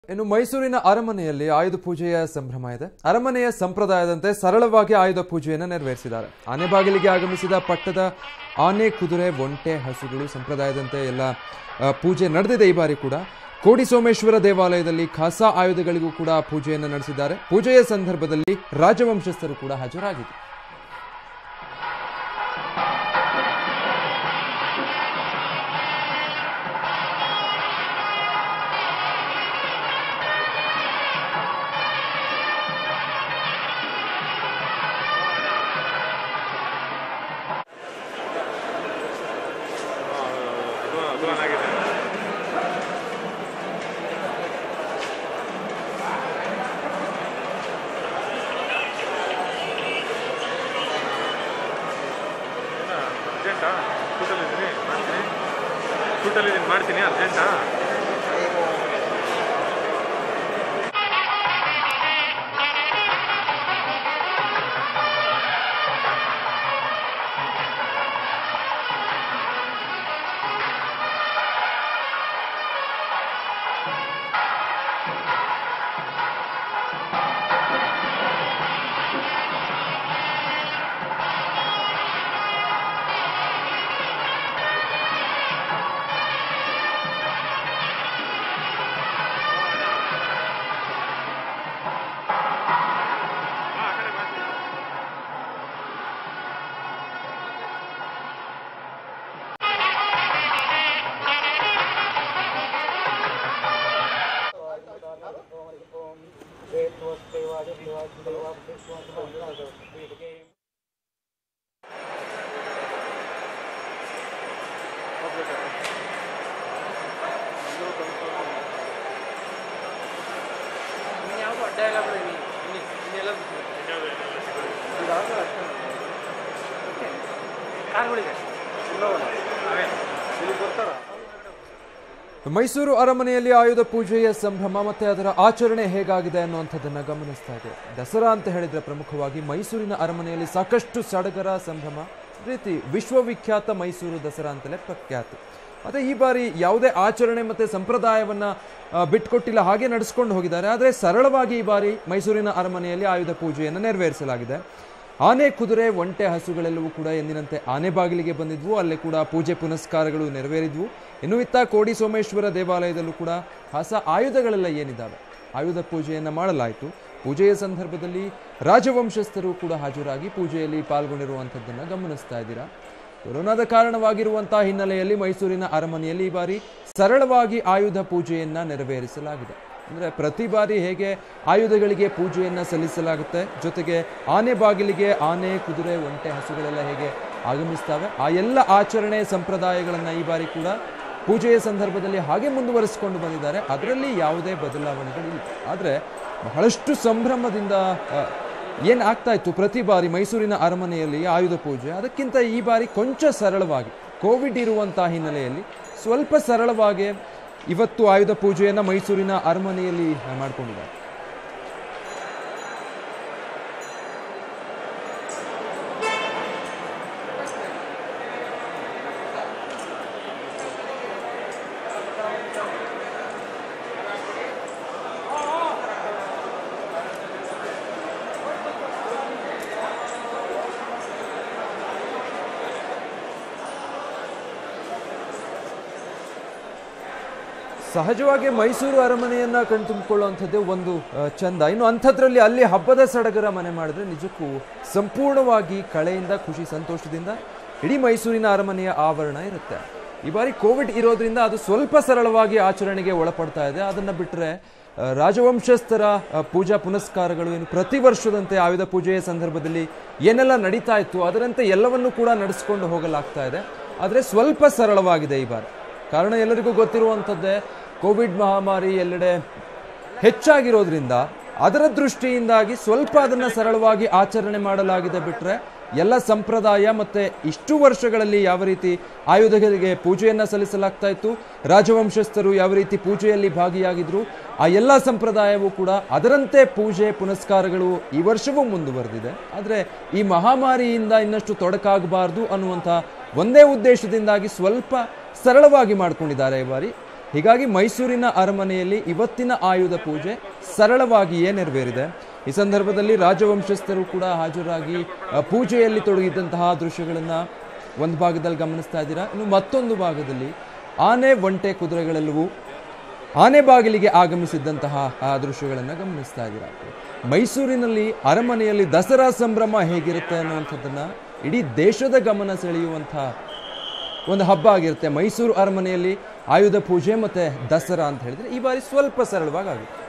ಇನ್ನು ಮೈಸೂರಿನ ಅರಮನೆಯಲ್ಲಿ ಆಯುಧ ಪೂಜೆಯ ಸಂಭ್ರಮ ಇದೆ ಅರಮನೆಯ ಸಂಪ್ರದಾಯದಂತೆ ಸರಳವಾಗಿ ಆಯುಧ ಪೂಜೆಯನ್ನು ನೆರವೇರಿಸಿದ್ದಾರೆ ಆನೆ ಬಾಗಿಲಿಗೆ ಆಗಮಿಸಿದ ಪಟ್ಟದ ಆನೆ ಕುದುರೆ ಒಂಟೆ ಹಸುಗಳು ಸಂಪ್ರದಾಯದಂತೆ ಎಲ್ಲ ಆ, ಪೂಜೆ ನಡೆದಿದೆ ಈ ಬಾರಿ ಕೂಡ ಕೋಡಿ ಸೋಮೇಶ್ವರ ದೇವಾಲಯದಲ್ಲಿ ಖಾಸಾ ಆಯುಧಗಳಿಗೂ ಕೂಡ ಪೂಜೆಯನ್ನು ನಡೆಸಿದ್ದಾರೆ ಪೂಜೆಯ ಸಂದರ್ಭದಲ್ಲಿ ರಾಜವಂಶಸ್ಥರು ಕೂಡ ಹಾಜರಾಗಿದ್ದರು ಅರ್ಜೆಂಟಾ ಶೂಟಲ್ಲಿದ್ದೀನಿ ಮಾಡ್ತೀನಿ ಶೂಟಲ್ಲಿದ್ದೀನಿ ಮಾಡ್ತೀನಿ ಅರ್ಜೆಂಟಾ ಆ ಕಡೆ ಮಾಡ್ತೀನಿ ಇನ್ಯಾವುದೂ ಅಡ್ಡ ಇಲ್ಲ ಬಿಡಿ ಇಲ್ಲಿ ಇಲ್ಲಿ ಇನ್ನೆಲ್ಲ ಕಾರ್ಗಳಿದೆ ಅವೇ ಇಲ್ಲಿ ಬರ್ತಾರ ಮೈಸೂರು ಅರಮನೆಯಲ್ಲಿ ಆಯುಧ ಪೂಜೆಯ ಸಂಭ್ರಮ ಮತ್ತೆ ಅದರ ಆಚರಣೆ ಹೇಗಾಗಿದೆ ಅನ್ನುವಂಥದ್ದನ್ನ ಗಮನಿಸ್ತಾ ಇದೆ ದಸರಾ ಅಂತ ಹೇಳಿದ್ರೆ ಪ್ರಮುಖವಾಗಿ ಮೈಸೂರಿನ ಅರಮನೆಯಲ್ಲಿ ಸಾಕಷ್ಟು ಸಡಗರ ಸಂಭ್ರಮ ರೀತಿ ವಿಶ್ವವಿಖ್ಯಾತ ಮೈಸೂರು ದಸರಾ ಅಂತಲೇ ಪ್ರಖ್ಯಾತಿ ಮತ್ತೆ ಈ ಬಾರಿ ಯಾವುದೇ ಆಚರಣೆ ಮತ್ತೆ ಸಂಪ್ರದಾಯವನ್ನ ಆ, ಬಿಟ್ಕೊಟ್ಟಿಲ್ಲ ಹಾಗೆ ನಡೆಸ್ಕೊಂಡು ಹೋಗಿದ್ದಾರೆ ಆದರೆ ಸರಳವಾಗಿ ಈ ಬಾರಿ ಮೈಸೂರಿನ ಅರಮನೆಯಲ್ಲಿ ಆಯುಧ ಪೂಜೆಯನ್ನು ನೆರವೇರಿಸಲಾಗಿದೆ ಆನೆ ಕುದುರೆ ಒಂಟೆ ಹಸುಗಳೆಲ್ಲವೂ ಕೂಡ ಎಂದಿನಂತೆ ಆನೆ ಬಾಗಿಲಿಗೆ ಬಂದಿದ್ವು ಅಲ್ಲೇ ಕೂಡ ಪೂಜೆ ಪುನಸ್ಕಾರಗಳು ನೆರವೇರಿದ್ವು ಇನ್ನು ಇತ್ತ ಕೋಡಿ ಸೋಮೇಶ್ವರ ದೇವಾಲಯದಲ್ಲೂ ಕೂಡ ಹೊಸ ಆಯುಧಗಳೆಲ್ಲ ಏನಿದ್ದಾವೆ ಆಯುಧ ಪೂಜೆಯನ್ನು ಮಾಡಲಾಯಿತು ಪೂಜೆಯ ಸಂದರ್ಭದಲ್ಲಿ ರಾಜವಂಶಸ್ಥರು ಕೂಡ ಹಾಜರಾಗಿ ಪೂಜೆಯಲ್ಲಿ ಪಾಲ್ಗೊಂಡಿರುವಂಥದ್ದನ್ನು ಗಮನಿಸ್ತಾ ಇದ್ದೀರಾ ಕೊರೋನಾದ ಕಾರಣವಾಗಿರುವಂತಹ ಹಿನ್ನೆಲೆಯಲ್ಲಿ ಮೈಸೂರಿನ ಅರಮನೆಯಲ್ಲಿ ಈ ಬಾರಿ ಸರಳವಾಗಿ ಆಯುಧ ಪೂಜೆಯನ್ನ ನೆರವೇರಿಸಲಾಗಿದೆ ಅಂದ್ರೆ ಪ್ರತಿ ಬಾರಿ ಹೇಗೆ ಆಯುಧಗಳಿಗೆ ಪೂಜೆಯನ್ನ ಸಲ್ಲಿಸಲಾಗುತ್ತೆ ಜೊತೆಗೆ ಆನೆ ಬಾಗಿಲಿಗೆ ಆನೆ ಕುದುರೆ ಒಂಟೆ ಹಸುಗಳೆಲ್ಲ ಹೇಗೆ ಆಗಮಿಸ್ತವೆ ಆ ಎಲ್ಲ ಆಚರಣೆ ಸಂಪ್ರದಾಯಗಳನ್ನ ಈ ಬಾರಿ ಕೂಡ ಪೂಜೆಯ ಸಂದರ್ಭದಲ್ಲಿ ಹಾಗೆ ಮುಂದುವರಿಸಿಕೊಂಡು ಬಂದಿದ್ದಾರೆ ಅದರಲ್ಲಿ ಯಾವುದೇ ಬದಲಾವಣೆಗಳಿಲ್ಲ ಆದರೆ ಬಹಳಷ್ಟು ಸಂಭ್ರಮದಿಂದ ಆ, ಏನ್ ಆಗ್ತಾ ಇತ್ತು ಪ್ರತಿ ಬಾರಿ ಮೈಸೂರಿನ ಅರಮನೆಯಲ್ಲಿ ಆಯುಧ ಪೂಜೆ ಅದಕ್ಕಿಂತ ಈ ಬಾರಿ ಕೊಂಚ ಸರಳವಾಗಿ ಕೋವಿಡ್ ಇರುವಂತಹ ಹಿನ್ನೆಲೆಯಲ್ಲಿ ಸ್ವಲ್ಪ ಸರಳವಾಗಿ ಇವತ್ತು ಆಯುಧ ಪೂಜೆಯನ್ನ ಮೈಸೂರಿನ ಅರಮನೆಯಲ್ಲಿ ಮಾಡಿಕೊಂಡಿದ್ದಾರೆ ಸಹಜವಾಗಿ ಮೈಸೂರು ಅರಮನೆಯನ್ನ ಕಣ್ತುಂಬಿಕೊಳ್ಳುವಂಥದ್ದೇ ಒಂದು ಆ, ಚಂದ ಇನ್ನು ಅಂಥದ್ರಲ್ಲಿ ಅಲ್ಲಿ ಹಬ್ಬದ ಸಡಗರ ಮನೆ ಮಾಡಿದ್ರೆ ನಿಜಕ್ಕೂ ಸಂಪೂರ್ಣವಾಗಿ ಕಳೆಯಿಂದ ಖುಷಿ ಸಂತೋಷದಿಂದ ಇಡೀ ಮೈಸೂರಿನ ಅರಮನೆಯ ಆವರಣ ಇರುತ್ತೆ ಈ ಬಾರಿ ಕೋವಿಡ್ ಇರೋದ್ರಿಂದ ಅದು ಸ್ವಲ್ಪ ಸರಳವಾಗಿ ಆಚರಣೆಗೆ ಒಳಪಡ್ತಾ ಇದೆ ಅದನ್ನ ಬಿಟ್ಟರೆ ಆ, ರಾಜವಂಶಸ್ಥರ ಆ, ಪೂಜಾ ಪುನಸ್ಕಾರಗಳು ಏನು ಪ್ರತಿ ವರ್ಷದಂತೆ ಆಯುಧ ಪೂಜೆಯ ಸಂದರ್ಭದಲ್ಲಿ ಏನೆಲ್ಲ ನಡೀತಾ ಇತ್ತು ಅದರಂತೆ ಎಲ್ಲವನ್ನೂ ಕೂಡ ನಡೆಸ್ಕೊಂಡು ಹೋಗಲಾಗ್ತಾ ಇದೆ ಆದರೆ ಸ್ವಲ್ಪ ಸರಳವಾಗಿದೆ ಈ ಬಾರಿ ಕಾರಣ ಎಲ್ಲರಿಗೂ ಗೊತ್ತಿರುವಂಥದ್ದೇ ಕೋವಿಡ್ ಮಹಾಮಾರಿ ಎಲ್ಲೆಡೆ ಹೆಚ್ಚಾಗಿರೋದ್ರಿಂದ ಅದರ ದೃಷ್ಟಿಯಿಂದಾಗಿ ಸ್ವಲ್ಪ ಅದನ್ನ ಸರಳವಾಗಿ ಆಚರಣೆ ಮಾಡಲಾಗಿದೆ ಬಿಟ್ರೆ ಎಲ್ಲ ಸಂಪ್ರದಾಯ ಮತ್ತೆ ಇಷ್ಟು ವರ್ಷಗಳಲ್ಲಿ ಯಾವ ರೀತಿ ಆಯುಧಗಳಿಗೆ ಪೂಜೆಯನ್ನ ಸಲ್ಲಿಸಲಾಗ್ತಾ ಇತ್ತು ರಾಜವಂಶಸ್ಥರು ಯಾವ ರೀತಿ ಪೂಜೆಯಲ್ಲಿ ಭಾಗಿಯಾಗಿದ್ರು ಆ ಎಲ್ಲ ಸಂಪ್ರದಾಯವೂ ಕೂಡ ಅದರಂತೆ ಪೂಜೆ ಪುನಸ್ಕಾರಗಳು ಈ ವರ್ಷವೂ ಮುಂದುವರೆದಿದೆ ಆದರೆ ಈ ಮಹಾಮಾರಿಯಿಂದ ಇನ್ನಷ್ಟು ತೊಡಕಾಗಬಾರ್ದು ಅನ್ನುವಂಥ ಒಂದೇ ಉದ್ದೇಶದಿಂದಾಗಿ ಸ್ವಲ್ಪ ಸರಳವಾಗಿ ಮಾಡ್ಕೊಂಡಿದ್ದಾರೆ ಈ ಬಾರಿ ಹೀಗಾಗಿ ಮೈಸೂರಿನ ಅರಮನೆಯಲ್ಲಿ ಇವತ್ತಿನ ಆಯುಧ ಪೂಜೆ ಸರಳವಾಗಿಯೇ ನೆರವೇರಿದೆ ಈ ಸಂದರ್ಭದಲ್ಲಿ ರಾಜವಂಶಸ್ಥರು ಕೂಡ ಹಾಜರಾಗಿ ಆ, ಪೂಜೆಯಲ್ಲಿ ತೊಡಗಿದ್ದಂತಹ ದೃಶ್ಯಗಳನ್ನು ಒಂದು ಭಾಗದಲ್ಲಿ ಗಮನಿಸ್ತಾ ಇದ್ದೀರಾ ಇನ್ನು ಮತ್ತೊಂದು ಭಾಗದಲ್ಲಿ ಆನೆ ಒಂಟೆ ಕುದುರೆಗಳೆಲ್ಲವೂ ಆನೆ ಬಾಗಿಲಿಗೆ ಆಗಮಿಸಿದ್ದಂತಹ ಆ ದೃಶ್ಯಗಳನ್ನು ಗಮನಿಸ್ತಾ ಇದ್ದೀರಾ ಮೈಸೂರಿನಲ್ಲಿ ಅರಮನೆಯಲ್ಲಿ ದಸರಾ ಸಂಭ್ರಮ ಹೇಗಿರುತ್ತೆ ಅನ್ನುವಂಥದ್ದನ್ನ ಇಡೀ ದೇಶದ ಗಮನ ಸೆಳೆಯುವಂತಹ ಒಂದು ಹಬ್ಬ ಆಗಿರುತ್ತೆ ಮೈಸೂರು ಅರಮನೆಯಲ್ಲಿ ಆಯುಧ ಪೂಜೆ ಮತ್ತೆ ದಸರಾ ಅಂತ ಹೇಳಿದ್ರೆ ಈ ಬಾರಿ ಸ್ವಲ್ಪ ಸರಳವಾಗಿ ಆಗುತ್ತೆ